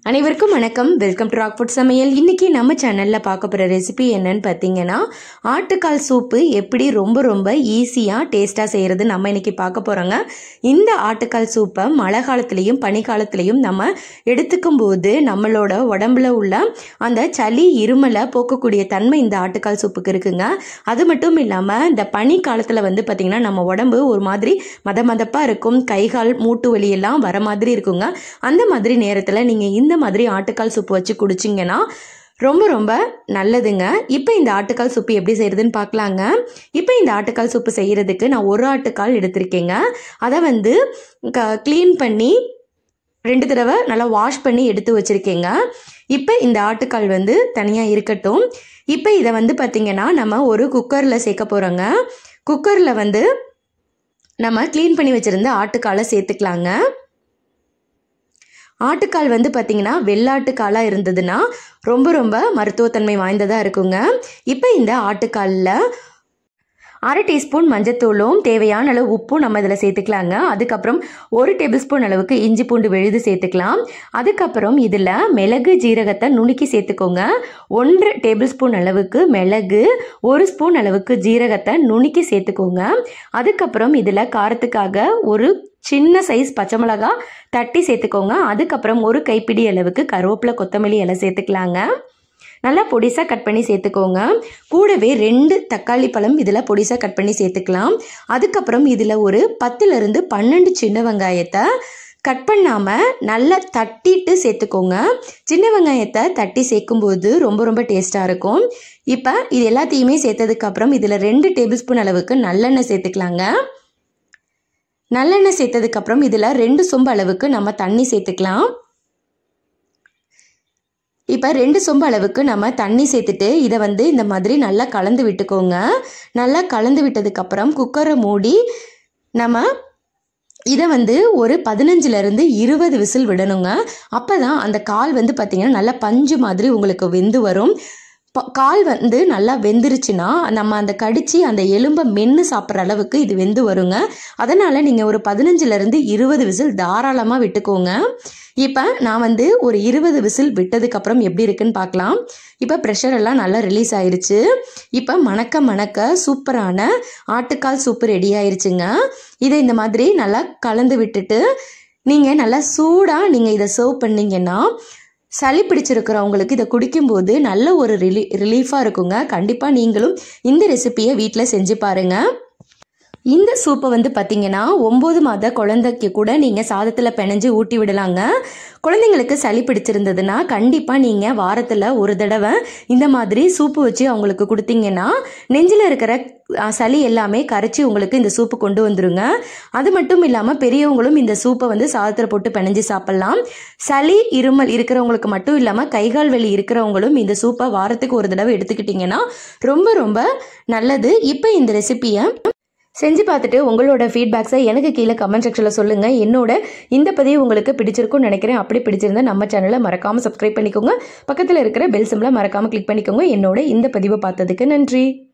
அனைவருக்கும் வணக்கம் welcome to rock food சமையல் இன்னைக்கு நம்ம சேனலில் பார்க்க போகிற ரெசிபி என்னன்னு பார்த்தீங்கன்னா ஆட்டுக்கால் சூப்பு எப்படி ரொம்ப ரொம்ப ஈஸியாக டேஸ்ட்டாக செய்கிறது நம்ம இன்னைக்கு பார்க்க போகிறோங்க இந்த ஆட்டுக்கால் சூப்பை மழை காலத்துலேயும் பனிக்காலத்துலேயும் நம்ம எடுத்துக்கும் போது நம்மளோட உடம்புல உள்ள அந்த சளி இருமலை போக்கக்கூடிய தன்மை இந்த ஆட்டுக்கால் சூப்புக்கு இருக்குங்க அது மட்டும் இல்லாமல் இந்த பனி காலத்தில் வந்து பார்த்திங்கன்னா நம்ம உடம்பு ஒரு மாதிரி மத மதப்பாக இருக்கும் கை கால் மூட்டு வலி எல்லாம் வர மாதிரி இருக்குங்க அந்த மாதிரி நேரத்தில் நீங்கள் இந்த மாதிரி ஆட்டுக்கால் சூப்பு வச்சு குடிச்சிங்கன்னா ரொம்ப ரொம்ப நல்லதுங்க இப்போ இந்த ஆட்டுக்கால் சூப்பு எப்படி செய்கிறதுன்னு பார்க்கலாங்க இப்போ இந்த ஆட்டுக்கால் சூப்பு செய்கிறதுக்கு நான் ஒரு ஆட்டுக்கால் எடுத்திருக்கேங்க அதை வந்து க க்ளீன் பண்ணி ரெண்டு தடவை நல்லா வாஷ் பண்ணி எடுத்து வச்சுருக்கேங்க இப்போ இந்த ஆட்டுக்கால் வந்து தனியாக இருக்கட்டும் இப்போ இதை வந்து பார்த்திங்கன்னா நம்ம ஒரு குக்கரில் சேர்க்க போகிறோங்க குக்கரில் வந்து நம்ம க்ளீன் பண்ணி வச்சுருந்த ஆட்டுக்காலை சேர்த்துக்கலாங்க ஆட்டுக்கால் வந்து பார்த்திங்கன்னா வெள்ளாட்டுக்காலாக இருந்ததுன்னா ரொம்ப ரொம்ப மருத்துவத்தன்மை வாய்ந்ததாக இருக்குங்க இப்போ இந்த ஆட்டுக்காலில் அரை டீஸ்பூன் மஞ்சத்தூளும் தேவையான அளவு உப்பும் நம்ம இதில் சேர்த்துக்கலாங்க அதுக்கப்புறம் ஒரு டேபிள் ஸ்பூன் அளவுக்கு இஞ்சி பூண்டு விழுது சேர்த்துக்கலாம் அதுக்கப்புறம் இதில் மிளகு ஜீரகத்தை நுணுக்கி சேர்த்துக்கோங்க ஒன்றரை டேபிள் ஸ்பூன் அளவுக்கு மிளகு ஒரு ஸ்பூன் அளவுக்கு ஜீரகத்தை நுணுக்கி சேர்த்துக்கோங்க அதுக்கப்புறம் இதில் காரத்துக்காக ஒரு சின்ன சைஸ் பச்சை மிளகா தட்டி சேர்த்துக்கோங்க அதுக்கப்புறம் ஒரு கைப்பிடி அளவுக்கு கருவேப்பிலை கொத்தமல்லி இலை சேர்த்துக்கலாங்க நல்லா பொடிசாக கட் பண்ணி சேர்த்துக்கோங்க கூடவே ரெண்டு தக்காளி பழம் இதில் பொடிசாக கட் பண்ணி சேர்த்துக்கலாம் அதுக்கப்புறம் இதில் ஒரு பத்துலேருந்து பன்னெண்டு சின்ன வெங்காயத்தை கட் பண்ணாமல் நல்லா தட்டிட்டு சேர்த்துக்கோங்க சின்ன வெங்காயத்தை தட்டி சேர்க்கும்போது ரொம்ப ரொம்ப டேஸ்ட்டாக இருக்கும் இப்போ இது எல்லாத்தையுமே சேர்த்ததுக்கப்புறம் இதில் ரெண்டு டேபிள் ஸ்பூன் அளவுக்கு நல்லெண்ணெய் சேர்த்துக்கலாங்க நல்லெண்ணெய் சேர்த்ததுக்கப்புறம் இதில் ரெண்டு சொம்பு அளவுக்கு நம்ம தண்ணி சேர்த்துக்கலாம் இப்போ ரெண்டு சொம்பு அளவுக்கு நம்ம தண்ணி சேர்த்துட்டு இதை வந்து இந்த மாதிரி நல்லா கலந்து விட்டுக்கோங்க நல்லா கலந்து விட்டதுக்கப்புறம் குக்கரை மூடி நம்ம இதை வந்து ஒரு பதினஞ்சுலேருந்து இருபது விசில் விடணுங்க அப்போ தான் அந்த கால் வந்து பார்த்திங்கன்னா நல்லா பஞ்சு மாதிரி உங்களுக்கு வெந்து வரும் கால் வந்து நல்லா வெந்துருச்சுன்னா நம்ம அந்த கடித்து அந்த எலும்பை மென்று சாப்பிட்ற அளவுக்கு இது வெந்து வருங்க அதனால் நீங்கள் ஒரு பதினஞ்சுலேருந்து இருபது விசில் தாராளமாக விட்டுக்கோங்க இப்போ நான் வந்து ஒரு இருபது விசில் விட்டதுக்கப்புறம் எப்படி இருக்குன்னு பார்க்கலாம் இப்போ ப்ரெஷர் எல்லாம் நல்லா ரிலீஸ் ஆயிருச்சு இப்போ மணக்க மணக்க சூப்பரான ஆட்டுக்கால் சூப்பு ரெடி ஆயிருச்சுங்க இதை இந்த மாதிரி நல்லா கலந்து விட்டுட்டு நீங்கள் நல்லா சூடாக நீங்கள் இதை சர்வ் பண்ணிங்கன்னா சளி பிடிச்சிருக்கிறவங்களுக்கு இதை குடிக்கும்போது நல்ல ஒரு ரிலீ ரிலீஃபாக இருக்குங்க கண்டிப்பாக நீங்களும் இந்த ரெசிப்பியை வீட்டில் செஞ்சு பாருங்கள் இந்த சூப்பை வந்து பார்த்தீங்கன்னா ஒம்பது மாத குழந்தைக்கு கூட நீங்கள் சாதத்தில் பிணைஞ்சு ஊட்டி விடலாங்க குழந்தைங்களுக்கு சளி பிடிச்சிருந்ததுன்னா கண்டிப்பாக நீங்கள் வாரத்தில் ஒரு தடவை இந்த மாதிரி சூப்பு வச்சு அவங்களுக்கு கொடுத்தீங்கன்னா நெஞ்சில் இருக்கிற சளி எல்லாமே கரைச்சி உங்களுக்கு இந்த சூப்பு கொண்டு வந்துருங்க அது மட்டும் இல்லாமல் பெரியவங்களும் இந்த சூப்பை வந்து சாதத்தில் போட்டு பிணைஞ்சு சாப்பிட்லாம் சளி இருமல் இருக்கிறவங்களுக்கு மட்டும் இல்லாமல் கைகால் வலி இருக்கிறவங்களும் இந்த சூப்பை வாரத்துக்கு ஒரு தடவை எடுத்துக்கிட்டிங்கன்னா ரொம்ப ரொம்ப நல்லது இப்போ இந்த ரெசிப்பியை செஞ்சு பார்த்துட்டு உங்களோட ஃபீட்பேக்ஸை எனக்கு கீழே கமெண்ட் செக்ஷனில் சொல்லுங்கள் என்னோட இந்த பதிவு உங்களுக்கு பிடிச்சிருக்கும்னு நினைக்கிறேன் அப்படி பிடிச்சிருந்தா நம்ம சேனலை மறக்காமல் சப்ஸ்கிரைப் பண்ணிக்கோங்க பக்கத்தில் இருக்கிற பெல் சிம்மில் மறக்காமல் கிளிக் பண்ணிக்கோங்க என்னோட இந்த பதிவை பார்த்ததுக்கு நன்றி